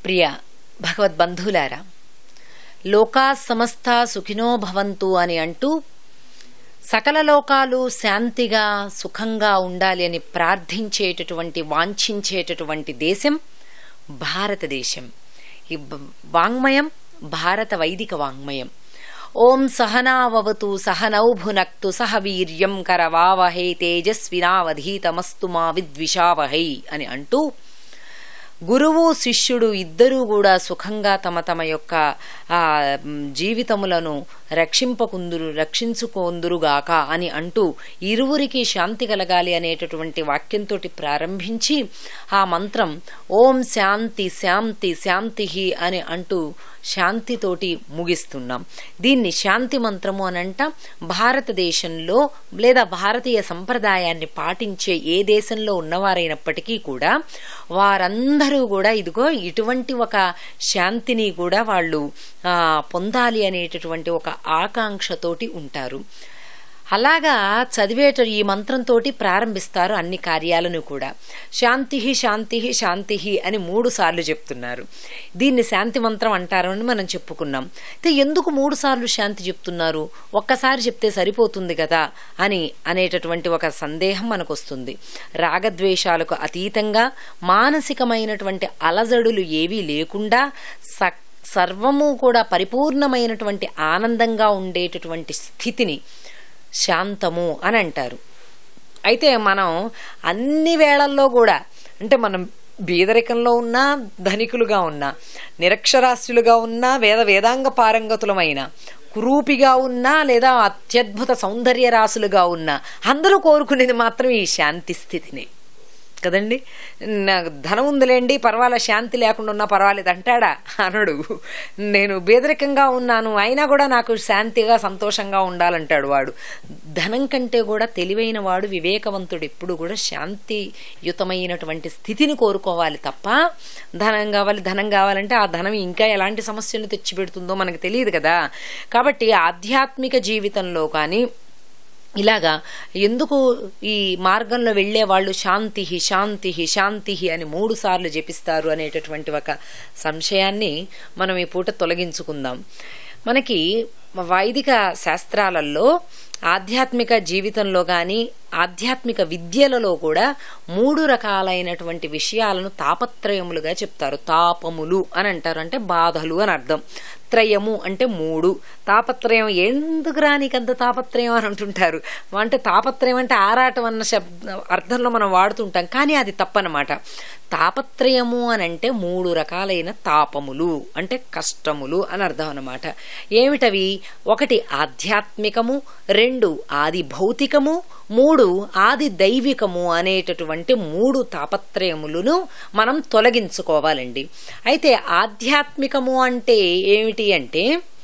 ప్రియ భగవద్బంధువులారా లోకా సమస్త సుఖినో భవంతు అని అంటూ సకల లోకాలు శాంతిగా సుఖంగా ఉండాలి అని ప్రార్థించేటటువంటి వాంఛించేటటువంటి దేశం భారతదేశం ఈ బ- వాంగ్మయం భారత వైదిక వాంగ్మయం ఓం సహనావవతు సహనౌ భునక్తు సహ వీర్యం కరవావహై తేజస్వినావధీతమస్తు మా విద్విషావహై అని అంటూ గురువు శిష్యుడు ఇద్దరూ కూడా సుఖంగా తమ తమ యొక్క ఆ మ్, జీవితములను రక్షింపకుందురు రక్షించుకొందురుగాక అని అంటూ ఇరువురికి శాంతి కలగాలి అనేటటువంటి వాక్యంతో ప్రారంభించి ఆ మంత్రం ఓం శాంతి శాంతి శాంతి అని అంటూ శాంతితోటి ముగిస్తున్నాం దీన్ని శాంతి మంత్రము అనంట భారతదేశంలో లేదా భారతీయ సంప్రదాయాన్ని పాటించే ఏ దేశంలో ఉన్నవారైనప్పటికీ కూడా వారందరూ కూడా ఇదిగో ఇటువంటి ఒక శాంతిని కూడా వాళ్ళు ఆ, పొందాలి అనేటటువంటి ఒక ఆకాంక్షతోటి ఉంటారు అలాగా చదివేట ఈ మంత్రంతో ప్రారంభిస్తారు అన్ని కార్యాలను కూడా శాంతి శాంతి శాంతి అని మూడు సార్లు చెప్తున్నారు దీన్ని శాంతి మంత్రం అంటారు అని మనం చెప్పుకున్నాం అయితే ఎందుకు మూడు సార్లు శాంతి చెప్తున్నారు ఒక్కసారి చెప్తే సరిపోతుంది కదా అని అనేటటువంటి ఒక సందేహం మనకు వస్తుంది రాగద్వేషాలకు అతీతంగా మానసికమైనటువంటి అలజడులు ఏవీ లేకుండా స సర్వము కూడా పరిపూర్ణమైనటువంటి ఆనందంగా ఉండేటటువంటి స్థితిని శాంతము అని అంటారు అయితే మనం అన్ని వేళల్లో కూడా అంటే మనం బీదరికంలో ఉన్నా ధనికులుగా ఉన్నా నిరక్షరాస్యులుగా ఉన్నా వేద వేదాంగ పారంగతులమైన కురూపిగా ఉన్నా లేదా అత్యద్భుత సౌందర్య రాసులుగా ఉన్నా అందరూ కోరుకునేది మాత్రం ఈ శాంతి స్థితిని కదండి నాకు ధనం ఉందిలేండి పర్వాలే శాంతి లేకుండా ఉన్నా పర్వాలేదు అంటాడా అనడు నేను బేదరికంగా ఉన్నాను అయినా కూడా నాకు శాంతిగా సంతోషంగా ఉండాలంటాడు వాడు ధనం కంటే కూడా తెలివైన వాడు వివేకవంతుడు ఎప్పుడు కూడా శాంతియుతమైనటువంటి స్థితిని కోరుకోవాలి తప్ప ధనం కావాలి ధనం కావాలంటే ఆ ధనం ఇంకా ఎలాంటి సమస్యలు తెచ్చిపెడుతుందో మనకు తెలియదు కదా కాబట్టి ఆధ్యాత్మిక జీవితంలో కానీ ఇలాగా ఎందుకు ఈ మార్గంలో వెళ్లే వాళ్ళు శాంతి శాంతి శాంతి అని మూడు సార్లు జపిస్తారు అనేటటువంటి ఒక సంశయాన్ని మనం ఈ పూట తొలగించుకుందాం మనకి వైదిక శాస్త్రాలలో ఆధ్యాత్మిక జీవితంలో కానీ ఆధ్యాత్మిక విద్యలలో కూడా మూడు రకాలైనటువంటి విషయాలను తాపత్రయములుగా చెప్తారు తాపములు అని అంటారు అంటే బాధలు అని అర్థం త్రయము అంటే మూడు తాపత్రయం ఎందుకు రానికంత తాపత్రయం అని అంటుంటారు అంటే తాపత్రయం అంటే ఆరాటం అన్న శబ్ద అర్థంలో మనం వాడుతుంటాం కానీ అది తప్పనమాట తాపత్రయము అని అంటే మూడు రకాలైన తాపములు అంటే కష్టములు అని అర్థం అన్నమాట ఏమిటవి ఒకటి ఆధ్యాత్మికము రెండు ఆది భౌతికము మూడు ఆది దైవికము అనేటటువంటి మూడు తాపత్రయములను మనం తొలగించుకోవాలండి అయితే ఆధ్యాత్మికము అంటే ఏమిటి అంటే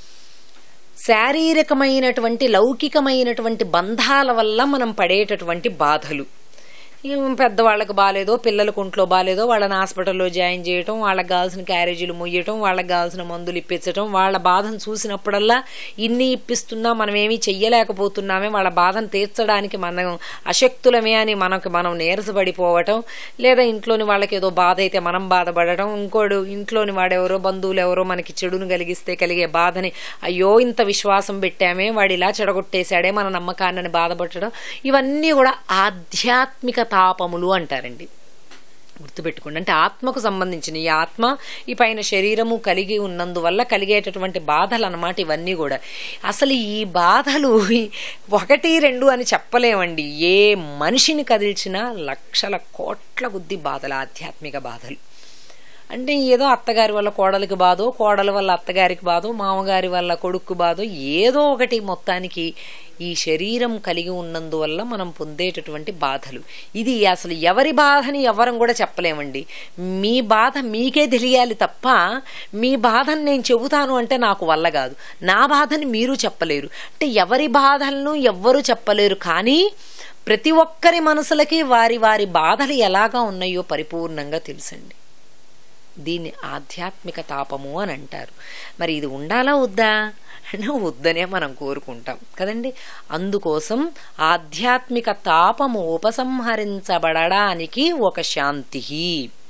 శారీరకమైనటువంటి లౌకికమైనటువంటి బంధాల వల్ల మనం పడేటటువంటి బాధలు ఏం పెద్దవాళ్ళకి బాగాలేదో పిల్లలకు ఒంట్లో బాగాలేదో వాళ్ళని హాస్పిటల్లో జాయిన్ చేయటం వాళ్ళకి కావాల్సిన క్యారేజీలు ముయ్యటం వాళ్ళకి కావాల్సిన మందులు ఇప్పించటం వాళ్ళ బాధను చూసినప్పుడల్లా ఇన్ని ఇప్పిస్తున్నా మనం ఏమీ చెయ్యలేకపోతున్నామే వాళ్ళ బాధను తీర్చడానికి మనం అశక్తులమే అని మనకు మనం నీరసపడిపోవటం లేదా ఇంట్లోని వాళ్ళకి ఏదో బాధ అయితే మనం బాధపడటం ఇంకోడు ఇంట్లోని వాడెవరో బంధువులు ఎవరో మనకి చెడును కలిగిస్తే కలిగే బాధని అయ్యో ఇంత విశ్వాసం పెట్టామే వాడు ఇలా చెడగొట్టేశాడే మన నమ్మకాన్ని బాధపడటం ఇవన్నీ కూడా ఆధ్యాత్మిక తాపములు అంటారండి గుర్తుపెట్టుకోండి అంటే ఆత్మకు సంబంధించిన ఈ ఆత్మ ఈ పైన శరీరము కలిగి ఉన్నందువల్ల కలిగేటటువంటి బాధలు అన్నమాట ఇవన్నీ కూడా అసలు ఈ బాధలు ఒకటి రెండు అని చెప్పలేమండి ఏ మనిషిని కదిల్చినా లక్షల కోట్ల కొద్ది బాధలు ఆధ్యాత్మిక బాధలు అంటే ఏదో అత్తగారి వల్ల కోడలికి బాధో కోడల వల్ల అత్తగారికి బాధో మామగారి వల్ల కొడుకు బాధో ఏదో ఒకటి మొత్తానికి ఈ శరీరం కలిగి ఉన్నందువల్ల మనం పొందేటటువంటి బాధలు ఇది అసలు ఎవరి బాధని ఎవరం కూడా చెప్పలేమండి మీ బాధ మీకే తెలియాలి తప్ప మీ బాధను నేను చెబుతాను అంటే నాకు వల్ల కాదు నా బాధని మీరు చెప్పలేరు అంటే ఎవరి బాధలను ఎవ్వరూ చెప్పలేరు కానీ ప్రతి ఒక్కరి మనసులకి వారి వారి బాధలు ఎలాగా ఉన్నాయో పరిపూర్ణంగా తెలుసండి దీన్ని ఆధ్యాత్మిక తాపము అని అంటారు మరి ఇది ఉండాలా వద్దా అంటే వద్దనే మనం కోరుకుంటాం కదండి అందుకోసం ఆధ్యాత్మిక తాపము ఉపసంహరించబడడానికి ఒక శాంతి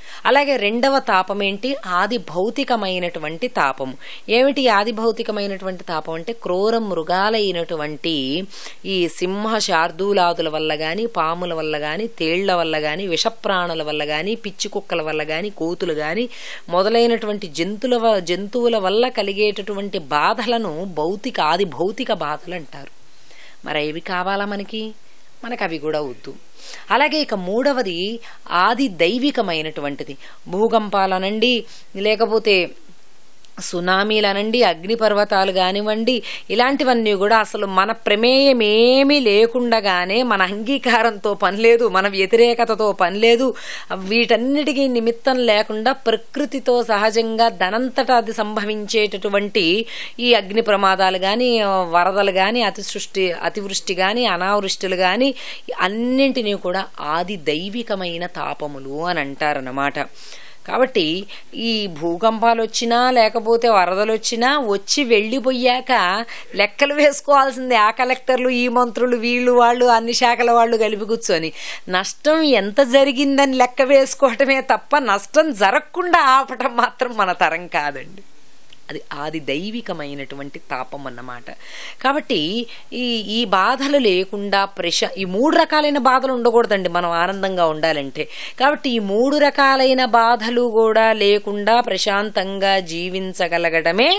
అలాగే రెండవ తాపం ఏంటి ఆది భౌతికమైనటువంటి తాపము ఏమిటి ఆది భౌతికమైనటువంటి తాపం అంటే క్రూర మృగాలైనటువంటి ఈ సింహ శార్దూలాదుల వల్ల గాని పాముల వల్ల గాని తేళ్ల వల్ల గాని విషప్రాణుల వల్ల గాని పిచ్చి కుక్కల వల్ల గాని కోతులు గాని మొదలైనటువంటి జంతువుల వ- జంతువుల వల్ల కలిగేటటువంటి బాధలను భౌతిక ఆది భౌతిక బాధలు అంటారు మరి ఇవి కావాలా మనకి మనకు అవి కూడా వద్దు అలాగే ఇక మూడవది ఆది దైవికమైనటువంటిది భూకంపాలనండి లేకపోతే సునామీలనండి అగ్నిపర్వతాలు కానివ్వండి ఇలాంటివన్నీ కూడా అసలు మన ప్రమేయం ఏమీ లేకుండగానే మన అంగీకారంతో పని లేదు మన వ్యతిరేకతతో పని లేదు వీటన్నిటికీ నిమిత్తం లేకుండా ప్రకృతితో సహజంగా ధనంతటా అది సంభవించేటటువంటి ఈ అగ్ని ప్రమాదాలు కానీ వరదలు కానీ అతి సృష్టి అతివృష్టి కానీ అనావృష్టిలు కానీ అన్నింటినీ కూడా ఆది దైవికమైన తాపములు అని అంటారన్నమాట కాబట్టి ఈ భూకంపాలు వచ్చినా లేకపోతే వరదలు వచ్చినా వచ్చి వెళ్ళిపోయాక లెక్కలు వేసుకోవాల్సిందే ఆ కలెక్టర్లు ఈ మంత్రులు వీళ్ళు వాళ్ళు అన్ని శాఖల వాళ్ళు కలిపి కూర్చొని నష్టం ఎంత జరిగిందని లెక్క వేసుకోవటమే తప్ప నష్టం జరగకుండా ఆపటం మాత్రం మన తరం కాదండి అది ఆది దైవికమైనటువంటి తాపం అన్నమాట కాబట్టి ఈ ఈ బాధలు లేకుండా ప్రశ ఈ మూడు రకాలైన బాధలు ఉండకూడదండి మనం ఆనందంగా ఉండాలంటే కాబట్టి ఈ మూడు రకాలైన బాధలు కూడా లేకుండా ప్రశాంతంగా జీవించగలగడమే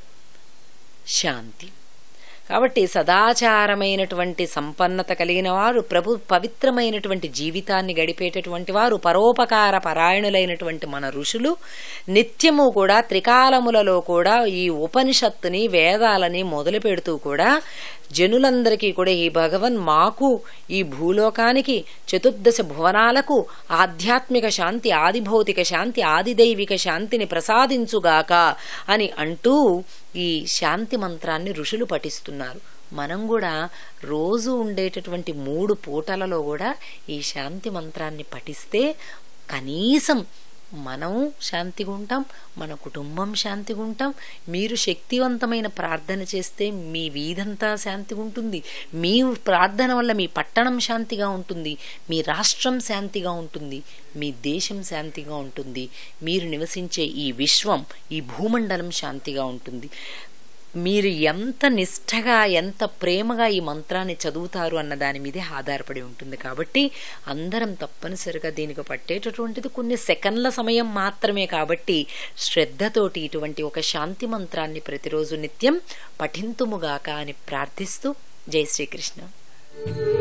శాంతి కాబట్టి సదాచారమైనటువంటి సంపన్నత కలిగిన వారు ప్రభు పవిత్రమైనటువంటి జీవితాన్ని గడిపేటటువంటి వారు పరోపకార పరాయణులైనటువంటి మన ఋషులు నిత్యము కూడా త్రికాలములలో కూడా ఈ ఉపనిషత్తుని వేదాలని మొదలు పెడుతూ కూడా జనులందరికీ కూడా ఈ భగవన్ మాకు ఈ భూలోకానికి చతుర్దశ భువనాలకు ఆధ్యాత్మిక శాంతి ఆదిభౌతిక శాంతి ఆదిదైవిక శాంతిని ప్రసాదించుగాక అని అంటూ ఈ శాంతి మంత్రాన్ని ఋషులు పఠిస్తున్నారు మనం కూడా రోజు ఉండేటటువంటి మూడు పూటలలో కూడా ఈ శాంతి మంత్రాన్ని పఠిస్తే కనీసం మనం శాంతిగా ఉంటాం మన కుటుంబం శాంతిగా ఉంటాం మీరు శక్తివంతమైన ప్రార్థన చేస్తే మీ వీధంతా శాంతిగా ఉంటుంది మీ ప్రార్థన వల్ల మీ పట్టణం శాంతిగా ఉంటుంది మీ రాష్ట్రం శాంతిగా ఉంటుంది మీ దేశం శాంతిగా ఉంటుంది మీరు నివసించే ఈ విశ్వం ఈ భూమండలం శాంతిగా ఉంటుంది మీరు ఎంత నిష్ఠగా ఎంత ప్రేమగా ఈ మంత్రాన్ని చదువుతారు అన్న దాని మీదే ఆధారపడి ఉంటుంది కాబట్టి అందరం తప్పనిసరిగా దీనికి పట్టేటటువంటిది కొన్ని సెకండ్ల సమయం మాత్రమే కాబట్టి శ్రద్ధతోటి ఇటువంటి ఒక శాంతి మంత్రాన్ని ప్రతిరోజు నిత్యం పఠింతుముగాక అని ప్రార్థిస్తూ జై శ్రీకృష్ణ